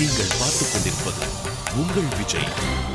நீங்கள் பார்த்துக் கொண்டிருப்பது உங்கள் விஜய்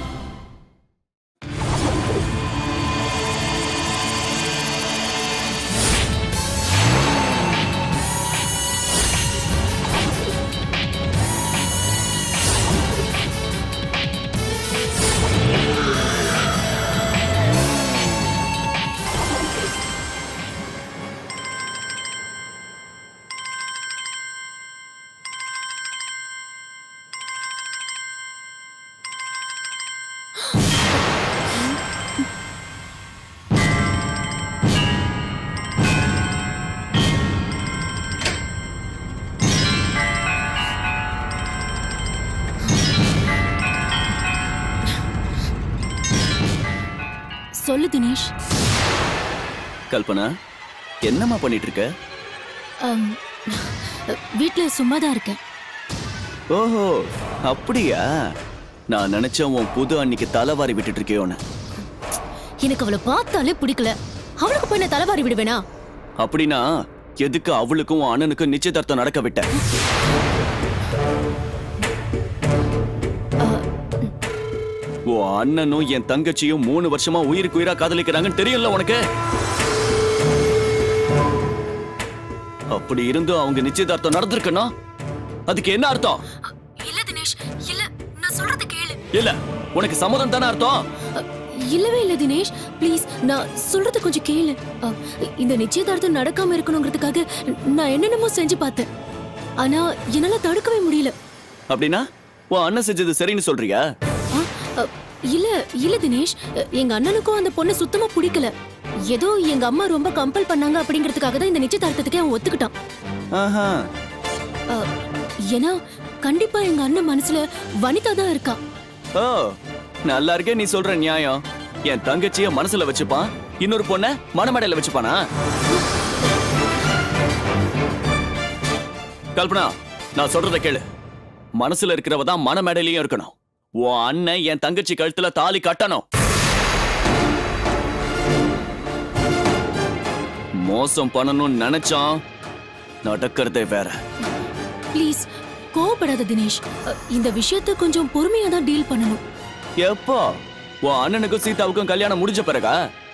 சொல்லு தினேஷ் கல்பனா என்னம்மா பண்ணிட்டு இருக்க அம், வீட்ல சும்மா தான் இருக்கேன் ஓஹோ அப்படியா நான் நினைச்சேன் உன் புது அன்னைக்கு தலைவாரி விட்டுட்டு இருக்கியோன்னு எனக்கு அவளை பார்த்தாலே பிடிக்கல அவளுக்கு போய் நான் தலைவாரி விடுவேனா அப்படின்னா எதுக்கு அவளுக்கும் உன் அண்ணனுக்கும் நிச்சயதார்த்தம் நடக்க விட்ட உன் அண்ணனும் என் தங்கச்சியும் மூணு வருஷமா உயிருக்கு உயிரா காதலிக்கிறாங்கன்னு தெரியும்ல உனக்கு அப்படி இருந்தும் அவங்க நிச்சயதார்த்தம் நடந்திருக்கணும் அதுக்கு என்ன அர்த்தம் இல்ல தினேஷ் இல்ல நான் சொல்றது கேளு இல்ல உனக்கு சம்மதம் தானே அர்த்தம் அ, இல்லவே இல்ல தினேஷ் ப்ளீஸ் நான் சொல்றது கொஞ்சம் கேளு அ, இந்த நிச்சயதார்த்தம் நடக்காம இருக்கணுங்கிறதுக்காக நான் என்னென்னமோ செஞ்சு பார்த்தேன் ஆனா என்னால தடுக்கவே முடியல அப்படின்னா உன் அண்ணன் செஞ்சது சரின்னு சொல்றியா ஆ, அ, இல்ல இல்ல தினேஷ் அ, எங்க அண்ணனுக்கும் அந்த பொண்ணு சுத்தமா பிடிக்கல ஏதோ எங்க அம்மா ரொம்ப கம்பல் பண்ணாங்க அப்படிங்கிறதுக்காக தான் இந்த நிச்சயதார்த்தத்துக்கே அவன் ஒத்துக்கிட்டான் ஆஹா அ, ஏன்னா கண்டிப்பா எங்க அண்ணன் மனசுல வனிதா தான் இருக்கா ஓ நல்லா இருக்கே நீ சொல்ற நியாயம் என் தங்கச்சிய மனசுல வச்சுப்பான் இன்னொரு பொண்ண மணமடையில வச்சுப்பானா கல்பனா நான் சொல்றத கேளு மனசுல இருக்கிறவ தான் மணமேடையிலயும் இருக்கணும் உன் அண்ணன் என் தங்கச்சி கழுத்துல தாலி கட்டணும் மோசம் பண்ணணும்னு நினைச்சான் நடக்கிறதே வேற ப்ளீஸ் கோவப்படாத தினேஷ் அ, இந்த விஷயத்த கொஞ்சம் பொறுமையா தான் டீல் பண்ணணும் எப்போ உன் அண்ணனுக்கும் சீதாவுக்கும் கல்யாணம் முடிஞ்ச பிறகா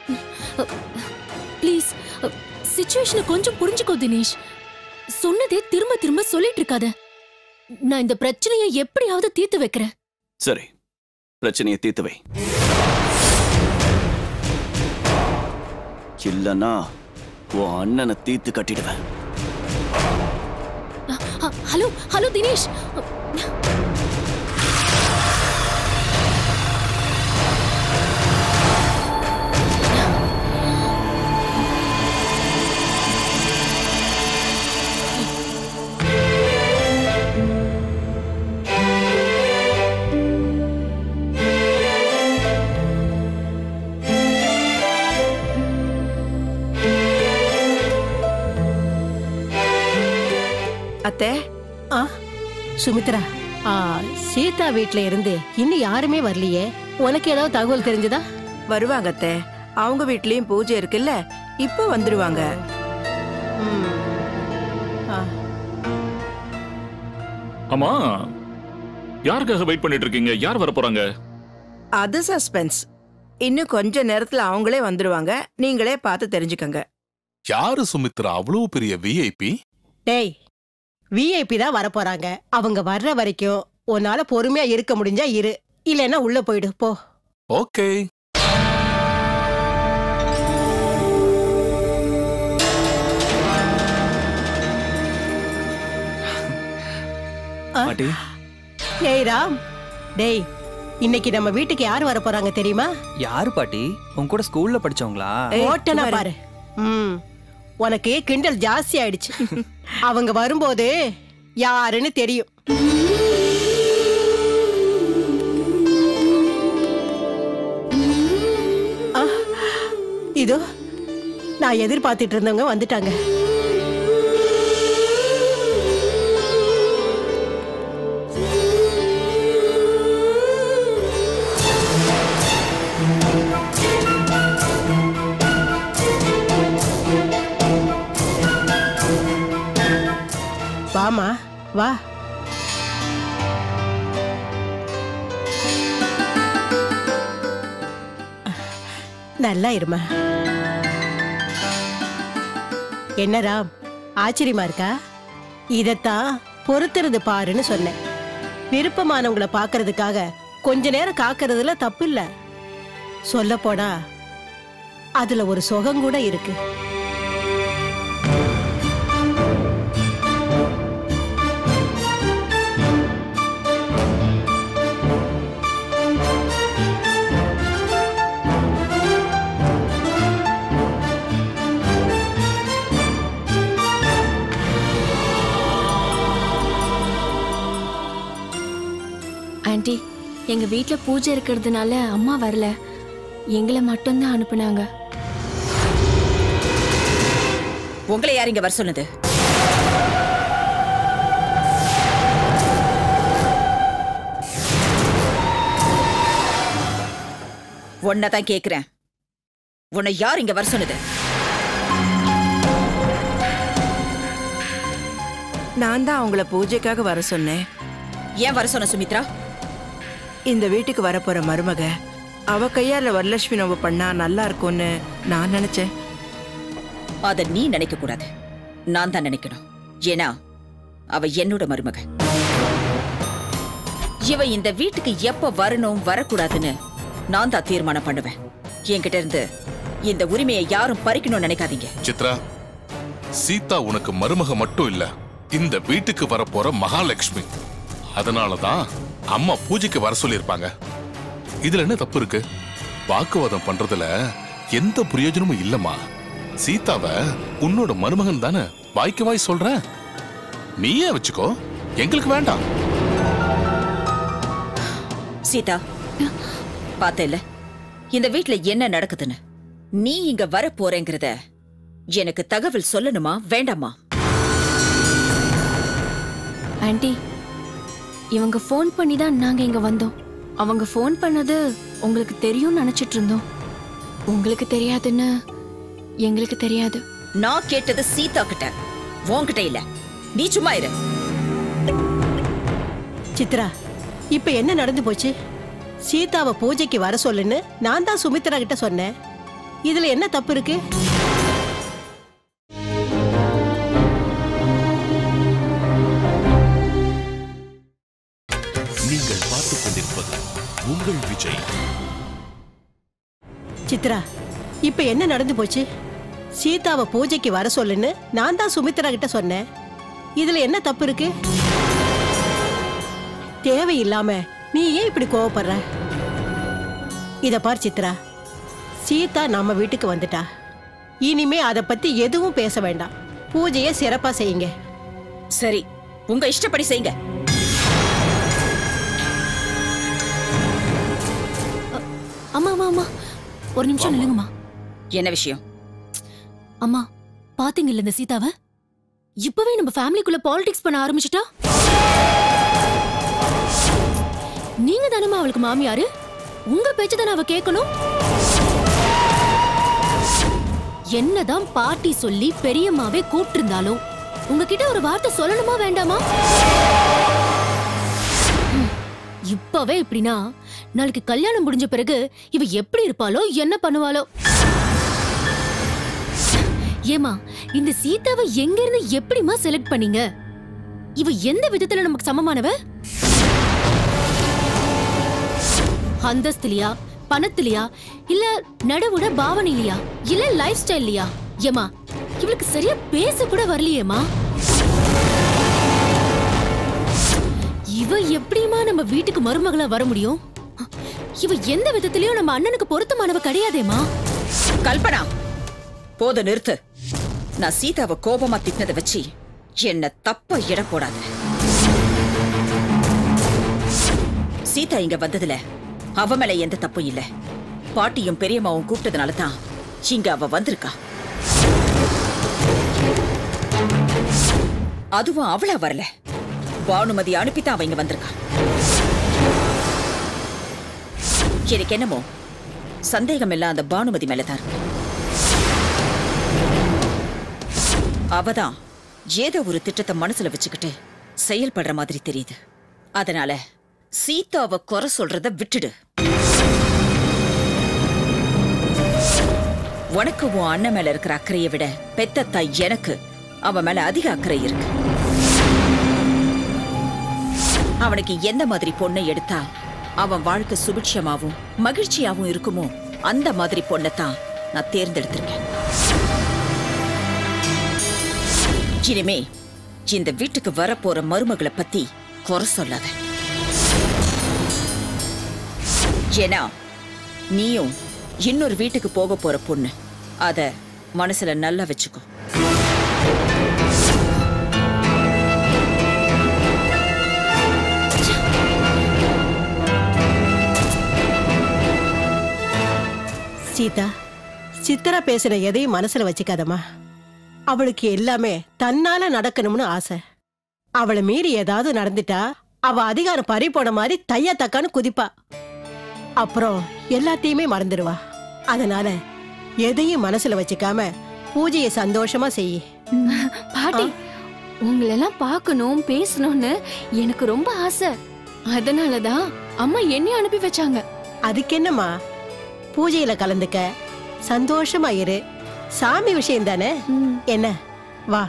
ப்ளீஸ் சுச்சுவேஷனை கொஞ்சம் புரிஞ்சுக்கோ தினேஷ் சொன்னதே திரும்ப திரும்ப சொல்லிட்டு இருக்காத நான் இந்த பிரச்சனையை எப்படியாவது தீர்த்து வைக்கிறேன் சரி பிரச்சனையை தீர்த்து வை இல்லனா உன் அண்ணனை தீர்த்து கட்டிடுவேன் அ, அ, ஹலோ ஹலோ தினேஷ் அத்தை ஆ சுமித்ரா ஆ சீதா வீட்ல இருந்து இன்னும் யாருமே வரலையே உனக்கு ஏதாவது தகவல் தெரிஞ்சதா வருவாங்க அத்தை அவங்க வீட்லயும் பூஜை இருக்குல்ல இப்ப வந்துருவாங்க ம். ஆ, ஆமா யாருக்காக வெயிட் பண்ணிட்டு இருக்கீங்க யார் வர போறாங்க அது சஸ்பென்ஸ் இன்னும் கொஞ்ச நேரத்துல அவங்களே வந்துருவாங்க நீங்களே பார்த்து தெரிஞ்சுக்கங்க யாரு சுமித்ரா அவ்வளவு பெரிய விஐபி டேய் விஐபி தான் வர போறாங்க அவங்க வர்ற வரைக்கும் உன்னால பொறுமையா இருக்க முடிஞ்சா இரு இல்லைன்னா உள்ள போயிடு போ ஓகே பாட்டி டேய் ராம் டேய் இன்னைக்கு நம்ம வீட்டுக்கு யார் வர போறாங்க தெரியுமா யாரு பாட்டி உன் கூட ஸ்கூல்ல படிச்சவங்களா ஏய், ஓட்டனா குமாரு. பாரு ம் உனக்கு கிண்டல் ஜாஸ்தி ஆயிடுச்சு அவங்க வரும்போது யாருன்னு தெரியும் ஆ, இதோ நான் எதிர்பார்த்துட்டு இருந்தவங்க வந்துட்டாங்க வாமா வா நல்லா இருமா என்ன ராம் ஆச்சரியமா இருக்கா இதத்தான் பொறுத்திருந்து பாருன்னு சொன்னேன் விருப்பமானவங்கள பார்க்கறதுக்காக கொஞ்ச நேரம் காக்கறதுல தப்பு இல்ல சொல்ல போனா அதுல ஒரு சுகம் கூட இருக்கு ஆண்டி எங்க வீட்ல பூஜை இருக்கிறதுனால அம்மா வரல எங்களை மட்டும்தான் அனுப்புனாங்க உங்களை யார் இங்க வர சொன்னது தான் கேக்குறேன் உன்னை யார் இங்க வர சொன்னது நான் தான் அவங்கள பூஜைக்காக வர சொன்னேன் ஏன் வர சொன்ன சுமித்ரா இந்த வீட்டுக்கு வரப்போற மருமக அவ கையால வரலட்சுமி நோவு பண்ணா நல்லா இருக்கும்னு நான் நினைச்சேன் அத நீ நினைக்க கூடாது நான் தான் நினைக்கணும் ஏன்னா அவ என்னோட மருமக இவ இந்த வீட்டுக்கு எப்ப வரணும் வரக்கூடாதுன்னு நான் தான் தீர்மானம் பண்ணுவேன் என்கிட்ட இருந்து இந்த உரிமையை யாரும் பறிக்கணும்னு நினைக்காதீங்க சித்ரா சீதா உனக்கு மருமக மட்டும் இல்ல இந்த வீட்டுக்கு வரப்போற மகாலட்சுமி அதனாலதான் அம்மா பூஜைக்கு வர சொல்லியிருப்பாங்க இதுல என்ன தப்பு இருக்கு வாக்குவாதம் பண்றதுல எந்த பிரயோஜனமும் இல்லம்மா சீதாவ உன்னோட மருமகன் தானே வாய்க்கு வாய் சொல்ற நீயே வச்சுக்கோ எங்களுக்கு வேண்டாம் சீதா பார்த்த இல்ல இந்த வீட்ல என்ன நடக்குதுன்னு நீ இங்க வர போறேங்கிறத எனக்கு தகவல் சொல்லணுமா வேண்டாமா ஆண்டி இவங்க ஃபோன் பண்ணி தான் நாங்க இங்க வந்தோம் அவங்க ஃபோன் பண்ணது உங்களுக்கு தெரியும்னு நினைச்சிட்டு இருந்தோம் உங்களுக்கு தெரியாதுன்னு எங்களுக்கு தெரியாது நான் கேட்டது சீதா கிட்ட உன்கிட்ட இல்ல நீ சும்மா இரு சித்ரா இப்ப என்ன நடந்து போச்சு சீதாவை பூஜைக்கு வர சொல்லுன்னு நான் தான் சுமித்ரா கிட்ட சொன்னேன் இதுல என்ன தப்பு இருக்கு நீங்கள் பார்த்துக் கொண்டிருப்பது உங்கள் விஜய் சித்ரா இப்ப என்ன நடந்து போச்சு சீதாவை பூஜைக்கு வர சொல்லுன்னு நான் தான் சுமித்ரா கிட்ட சொன்னேன் இதுல என்ன தப்பு இருக்கு தேவையில்லாம நீ ஏன் இப்படி கோவப்படுற இத பார் சித்ரா சீதா நம்ம வீட்டுக்கு வந்துட்டா இனிமே அத பத்தி எதுவும் பேச வேண்டாம் பூஜையை சிறப்பா செய்யுங்க சரி உங்க இஷ்டப்படி செய்யுங்க அம்மா அம்மா அம்மா ஒரு நிமிஷம் நில்லுங்கம்மா என்ன விஷயம் அம்மா பாத்தீங்கல்ல இந்த சீதாவை இப்பவே நம்ம ஃபேமிலிக்குள்ள பாலிடிக்ஸ் பண்ண ஆரம்பிச்சிட்டா நீங்க தானம்மா அவளுக்கு மாமியாரு உங்க பேச்சு தானே அவ கேட்கணும் என்னதான் பாட்டி சொல்லி பெரியம்மாவே கூப்பிட்டிருந்தாலும் உங்ககிட்ட ஒரு வார்த்தை சொல்லணுமா வேண்டாமா ம், இப்பவே இப்படின்னா நாளைக்கு கல்யாணம் முடிஞ்ச பிறகு இவ எப்படி இருப்பாளோ என்ன பண்ணுவாளோ ஏமா இந்த சீதாவை எங்க இருந்து எப்படிமா செலக்ட் பண்ணீங்க இவ எந்த விதத்துல நமக்கு சமமானவ அந்தஸ்துலயா பணத்திலயா இல்ல நடவுட பாவனையிலயா இல்ல லைஃப் ஸ்டைல்லையா ஏமா இவளுக்கு சரியா பேச கூட வரலையேமா இவ எப்படிமா நம்ம வீட்டுக்கு மருமகளா வர முடியும் இவ எந்த விதத்திலயும் நம்ம அண்ணனுக்கு பொருத்தமானவ கிடையாதேமா கல்பனா போத நிறுத்து நான் சீதாவை கோபமா திட்டினதை வச்சு என்ன தப்பா இட போடாத சீதா இங்க வந்ததுல அவ மேல எந்த தப்பும் இல்ல பாட்டியும் பெரியம்மாவும் கூப்பிட்டதுனால தான் இங்க அவ வந்திருக்கா அதுவும் அவளா வரல பானுமதி அனுப்பித்தான் அவ இங்க வந்திருக்கா எனக்கு என்னமோ சந்தேகம் எல்லாம் அந்த பானுமதி மேலதான் இருக்கு அவதான் ஏதோ ஒரு திட்டத்தை மனசுல வச்சுக்கிட்டு செயல்படுற மாதிரி தெரியுது அதனால சீதாவை குறை சொல்றத விட்டுடு உனக்கு உன் அண்ணன் மேல இருக்கிற அக்கறையை விட பெத்த தாய் எனக்கு அவன் மேல அதிக அக்கறை இருக்கு அவனுக்கு எந்த மாதிரி பொண்ணை எடுத்தா அவன் வாழ்க்கை சுபிட்சமாவும் மகிழ்ச்சியாவும் இருக்குமோ அந்த மாதிரி பொண்ணை தான் நான் தேர்ந்தெடுத்திருக்கேன் இனிமே இந்த வீட்டுக்கு வரப்போற மருமகளை பத்தி குறை சொல்லாத ஏன்னா நீயும் இன்னொரு வீட்டுக்கு போக போற பொண்ணு அத மனசுல நல்லா வச்சுக்கோ சீதா சித்ரா பேசுற எதையும் மனசுல வச்சுக்காதம்மா அவளுக்கு எல்லாமே தன்னால நடக்கணும்னு ஆசை அவளை மீறி ஏதாவது நடந்துட்டா அவ அதிகாரம் பறி போன மாதிரி தையா தக்கான்னு குதிப்பா அப்புறம் எல்லாத்தையுமே மறந்துடுவா அதனால எதையும் மனசுல வச்சுக்காம பூஜையை சந்தோஷமா செய் பாட்டி உங்களெல்லாம் பார்க்கணும் பேசணும்னு எனக்கு ரொம்ப ஆசை அதனாலதான் அம்மா என்னையும் அனுப்பி வச்சாங்க அதுக்கு என்னம்மா பூஜையில கலந்துக்க சந்தோஷமா இரு சாமி விஷயம் தானே ம். என்ன வா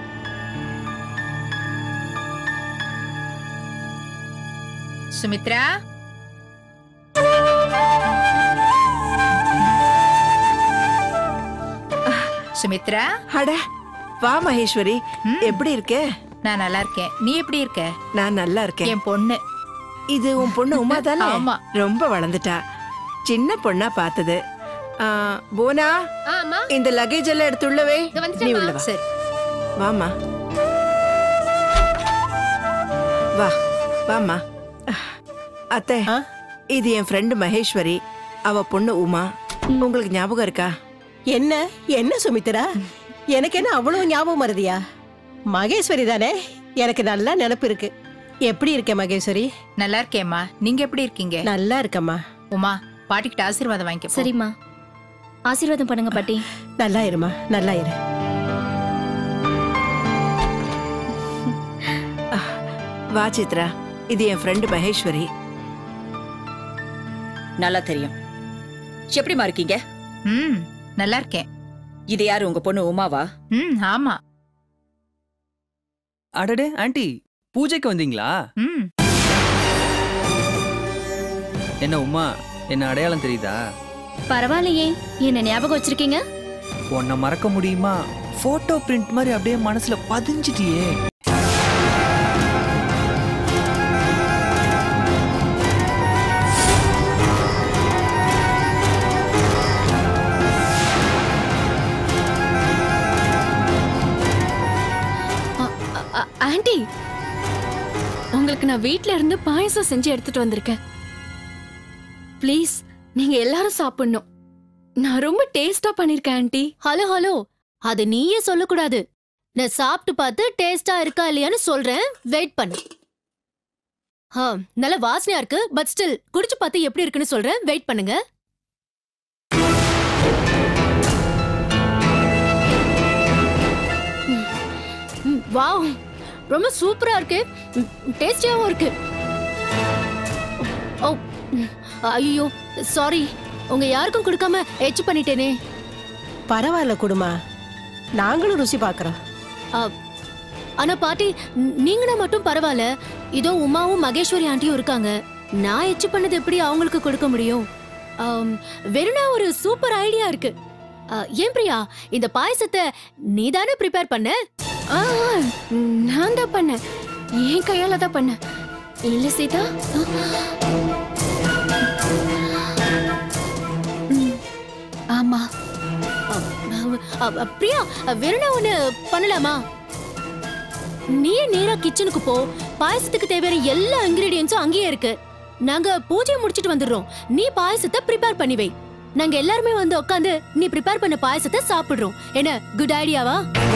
சுமித்ரா சுமித்ரா அட வா மகேஸ்வரி எப்படி இருக்க நான் நல்லா இருக்கேன் நீ எப்படி இருக்க நான் நல்லா இருக்கேன் என் பொண்ணு இது உன் பொண்ணு உமா தானே ஆமா. ரொம்ப வளர்ந்துட்டா சின்ன பொண்ணா பார்த்தது ஆ, போனா இந்த லக்கேஜ் எல்லாம் எடுத்து உள்ளவே நீ உள்ள வா சரி வாமா வா வாமா அத்தை ஆ? இது என் ஃப்ரெண்டு மகேஸ்வரி அவ பொண்ணு உமா உங்களுக்கு ஞாபகம் இருக்கா என்ன என்ன சுமித்ரா எனக்கு என்ன அவ்வளவு ஞாபகம் வருதியா மகேஸ்வரி தானே எனக்கு நல்லா நினப்பு இருக்கு எப்படி இருக்க மகேஸ்வரி நல்லா இருக்கேம்மா நீங்க எப்படி இருக்கீங்க நல்லா இருக்கம்மா உமா பாட்டிக்கிட்ட ஆசீர்வாதம் வாங்கிக்க போ. சரிம்மா ஆசீர்வாதம் பண்ணுங்க பாட்டி நல்லா இருமா நல்லா இரு வா சித்ரா இது என் ஃப்ரெண்டு மகேஸ்வரி நல்லா தெரியும் எப்படிமா இருக்கீங்க ம் நல்லா இருக்கேன் இது யாரு உங்க பொண்ணு உமாவா ம் ஆமா அடடே ஆண்டி பூஜைக்கு வந்தீங்களா ம் என்ன உமா என்ன அடையாளம் தெரியுதா பரவாயில்லையே என்ன ஞாபகம் வச்சிருக்கீங்க உன்னை மறக்க முடியுமா போட்டோ பிரிண்ட் மாதிரி அப்படியே மனசுல பதிஞ்சிட்டியே அ- அ- அ- ஆண்டி உங்களுக்கு நான் வீட்ல இருந்து பாயசம் செஞ்சு எடுத்துட்டு வந்திருக்கேன் ப்ளீஸ் நீங்க எல்லாரும் சாப்பிடணும் நான் ரொம்ப டேஸ்டா பண்ணிருக்கேன் ஆண்டி ஹலோ ஹலோ அது நீயே சொல்லக்கூடாது நான் சாப்பிட்டு பார்த்து டேஸ்டா இருக்கா இல்லையான்னு சொல்றேன் வெயிட் பண்ணு ஆ நல்ல வாசனையா இருக்கு பட் ஸ்டில் குடிச்சு பார்த்து எப்படி இருக்குன்னு சொல்றேன் வெயிட் பண்ணுங்க ம், வாவ் ரொம்ப சூப்பரா இருக்கு டேஸ்டியாவும் இருக்கு ஓ ஐயோ சாரி உங்க யாருக்கும் கொடுக்காம எச்சு பண்ணிட்டேனே பரவாயில்ல குடுமா நாங்களும் ருசி பார்க்கறோம் ஆ, ஆனா பாட்டி ந- நீங்கன்னா மட்டும் பரவாயில்ல இதோ உமாவும் மகேஸ்வரி ஆண்டியும் இருக்காங்க நான் எச்சு பண்ணது எப்படி அவங்களுக்கு கொடுக்க முடியும் ஆம், வெறும்னா ஒரு சூப்பர் ஐடியா இருக்கு ஆ, ஏன் பிரியா இந்த பாயசத்தை நீதானே ப்ரிப்பேர் பண்ண ஆ ஆ, நான் தான் பண்ணேன் என் கையால தான் பண்ணேன் இல்ல சீதா ம், ஆமா ஆ, ஆ, பிரியா வெறும்னா ஒண்ணு பண்ணலாமா நீயே நேரா கிச்சனுக்கு போ பாயசத்துக்கு தேவையான எல்லா இன்கிரீடியன்ஸும் அங்கேயே இருக்கு நாங்க பூஜையை முடிச்சிட்டு வந்துடுறோம் நீ பாயசத்தை ப்ரிப்பேர் பண்ணி வை நாங்க எல்லாருமே வந்து உட்காந்து நீ ப்ரிப்பேர் பண்ண பாயசத்தை சாப்பிடுறோம் என்ன குட் ஐடியாவா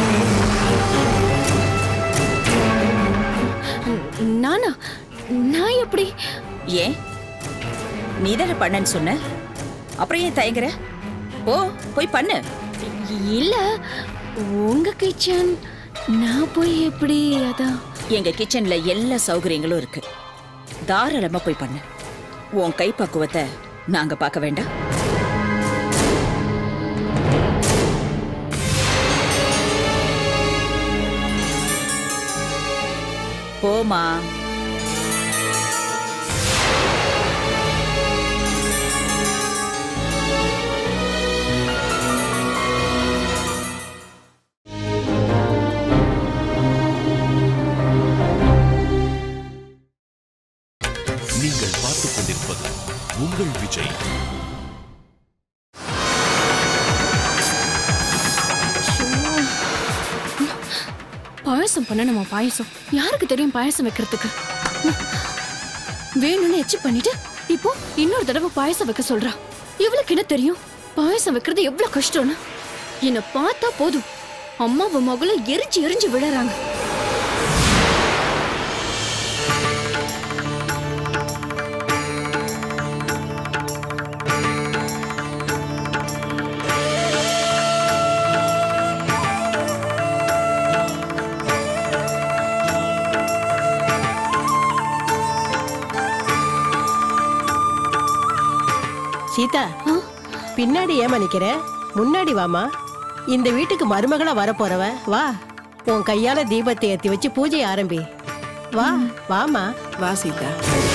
நானா நான் எப்படி ஏன் நீதானே பண்ணேன்னு சொன்ன அப்புறம் ஏன் தயங்குற ஓ போய் பண்ணு இல்ல உங்க கிச்சன் நான் போய் எப்படி அதான் எங்க கிச்சன்ல எல்லா சௌகரியங்களும் இருக்கு தாராளமா போய் பண்ணு உன் கை பக்குவத்தை நாங்க பார்க்க வேண்டாம் போமா நீங்கள் பார்த்துக் கொண்டிருப்பது உங்கள் விஜய் பாயசம் பண்ணணுமா பாயசம் யாருக்கு தெரியும் பாயசம் வைக்கிறதுக்கு வேணும்னு எச்சு பண்ணிட்டு இப்போ இன்னொரு தடவை பாயசம் வைக்க சொல்றா இவளுக்கு என்ன தெரியும் பாயசம் வைக்கிறது எவ்வளவு கஷ்டம்னு என்ன பார்த்தா போதும் அம்மாவும் மகளும் எரிஞ்சு எரிஞ்சு விழறாங்க சீதா பின்னாடி ஏமா நிக்கிற முன்னாடி வாமா இந்த வீட்டுக்கு மருமகளா வரப்போறவ வா உன் கையால தீபத்தை ஏத்தி வச்சு பூஜையை ஆரம்பி வா வாமா வா சீதா